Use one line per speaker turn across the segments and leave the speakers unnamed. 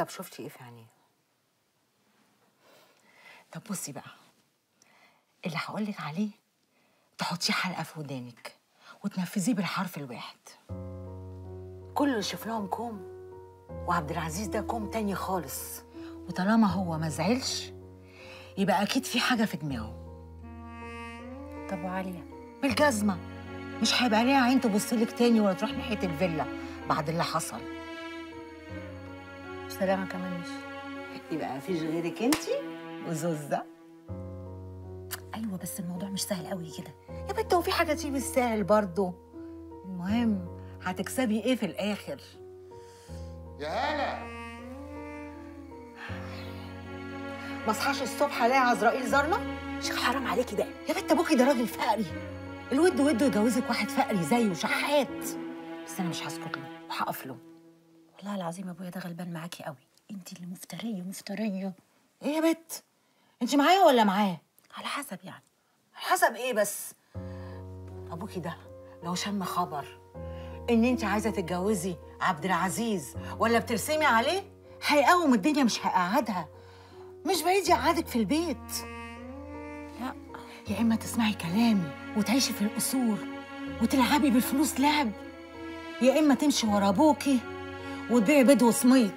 طب شفتي ايه في عينيه طب بصي بقى اللي هقولك عليه تحطيه حلقه في ودانك وتنفذيه بالحرف الواحد كل اللي شوف لهم كوم وعبد العزيز ده كوم تاني خالص وطالما هو ما زعلش يبقى اكيد في حاجه في دماغه
طب وعاليه
بالجزمه مش هيبقى ليها عين تبص لك تاني ولا تروح ناحيه الفيلا بعد اللي حصل
سلامه كمان مش
يبقى مفيش غيرك انتي وزوز ده
ايوه بس الموضوع مش سهل قوي كده
يا بنت هو في حاجه تيجي بالسهل برضه المهم هتكسبي ايه في الاخر
يا هلا
ما اصحاش الصبح الاقي عزرائيل زارنا
شيخ حرام عليكي بقى
يا بنت ابوكي ده راجل فقري الود وده يجوزك واحد فقري زيه شحات بس انا مش هسكت له وهقف له
والله العظيم ابويا ده غلبان معاكي قوي انت اللي مفتريه مفتريه
ايه يا بنت انت معايا ولا معاه
على حسب يعني
حسب ايه بس ابوكي ده لو شم خبر ان انت عايزه تتجوزي عبد العزيز ولا بترسمي عليه هيقوم الدنيا مش هيقعدها مش بعيد يقعدك في البيت لا يا اما تسمعي كلامي وتعيشي في القصور وتلعبي بالفلوس لعب يا اما تمشي ورا ابوكي وتبيعي بيض وسميط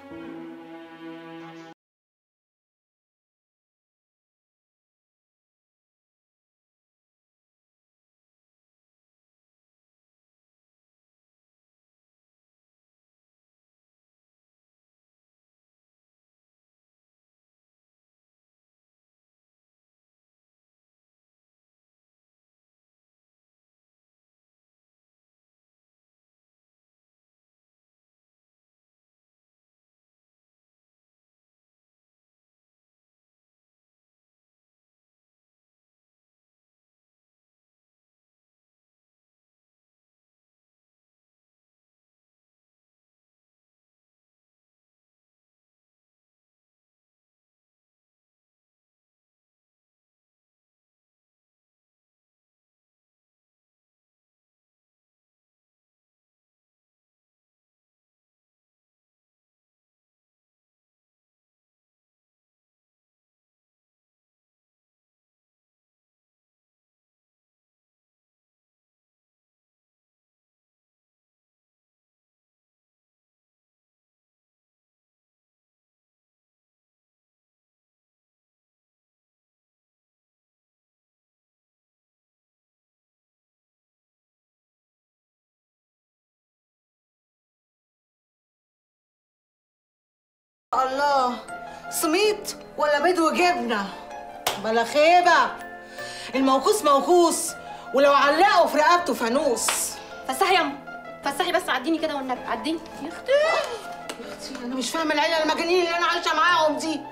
الله سميط ولا بيض وجبنه بلا خيبه الموكوس موكوس ولو علقوا في رقبته فانوس
فسحي يا أم. فسحي بس عديني كده والنبي عديني يا اختي
يا اختي انا مش فاهمه العيله المجانين اللي انا عايشه معاهم دي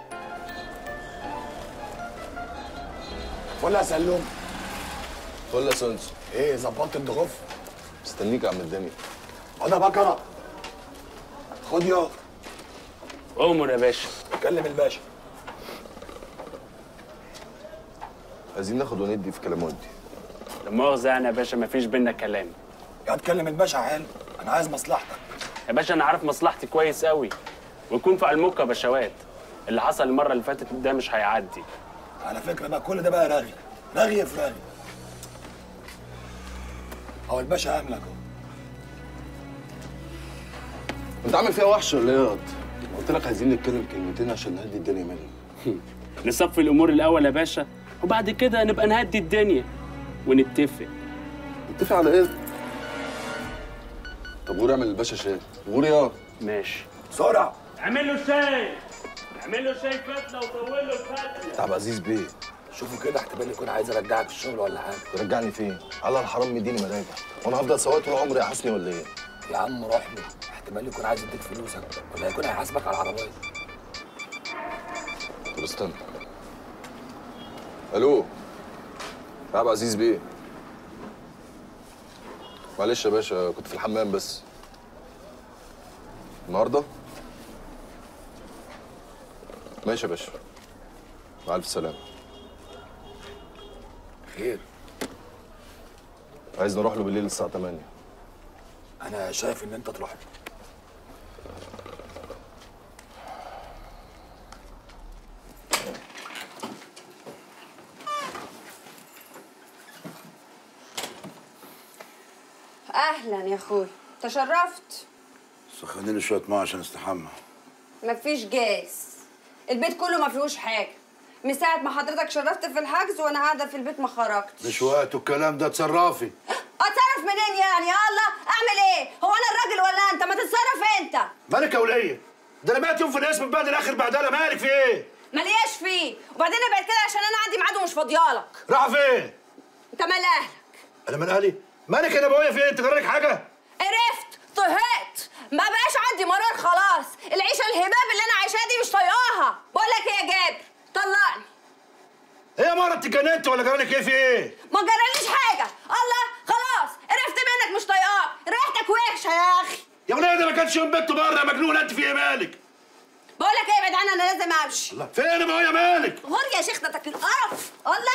ولا سلوم
ولا سونس
ايه ظبطت الضغوف
مستنيك يا عم الدنيا
انا بكره خد يا
أمر يا باشا
كلم الباشا
عايزين ناخد وندي في كلام ودي
لا مؤاخذة يعني يا باشا مفيش بينا كلام
يا تكلم الباشا حلو انا عايز مصلحتك
يا باشا أنا عارف مصلحتي كويس قوي ويكون في علمك يا باشوات اللي حصل المرة اللي فاتت ده مش هيعدي
على فكره بقى كل ده بقى رغي رغي في رغي هو الباشا املك اهو
انت عامل فيها وحش ولا ايه يا واد؟ قلت لك عايزين نتكلم كلمتين عشان نهدي الدنيا منهم
نصفي الأمور الأول يا باشا وبعد كده نبقى نهدي الدنيا ونتفق
نتفق على ايه؟ طب غور اعمل الباشا شاي غور يا
ماشي
بسرعه
اعمل له شاي اعمل له شاي فتلة وطول له الفتلة
انت عبد العزيز بيه
شوفوا كده احتمال يكون عايز ارجعك الشغل ولا حاجه
ترجعني فين؟ على الحرام مديني مراجع وانا هفضل سواق طول عمري يا حسني ولا ايه؟
يا عم روح له احتمال يكون عايز يديك فلوسك ولا يكون هيحاسبك على العربيه
طب استنى الو يا عبد العزيز بيه معلش يا باشا كنت في الحمام بس النهارده ماشي يا باشا مع الف سلامه
خير
عايز نروح له بالليل الساعه 8
انا شايف ان انت تروح له
اهلا يا اخوي تشرفت
سخني لي شويه ميه عشان استحمى
مفيش جاز البيت كله ما فيهوش حاجه من ساعه ما حضرتك شرفت في الحجز وانا قاعده في البيت ما خرجتش
مش وقت الكلام ده تصرفي
اتصرف منين يعني يا الله اعمل ايه هو انا الراجل ولا انت ما تتصرف انت
مالك يا وليه ده انا بقيت يوم في الاسم بعد الاخر بعدها مالك في ايه
ملياش فيه وبعدين انا بقيت كده عشان انا عندي ميعاد ومش فاضيالك
راح فين
انت مال اهلك
انا من اهلي مالك انا ابويا في ايه انت جرالك حاجه
قرفت طهقت ما بقاش عندي مرار خلاص العيشه الهباب اللي انا عايشاها دي مش طايقاها بقول لك ايه يا جابر طلقني
ايه يا مره انت اتجننت ولا جرالك ايه في ايه
ما جراليش حاجه الله خلاص قرفت منك مش طايقاك ريحتك وحشه يا اخي
يا وليه ده ما كانش يوم بنت بره يا مجنون انت في ايه مالك
بقول لك ايه ابعد عني انا لازم امشي
الله فين ابويا مالك
غور يا شيخ ده القرف الله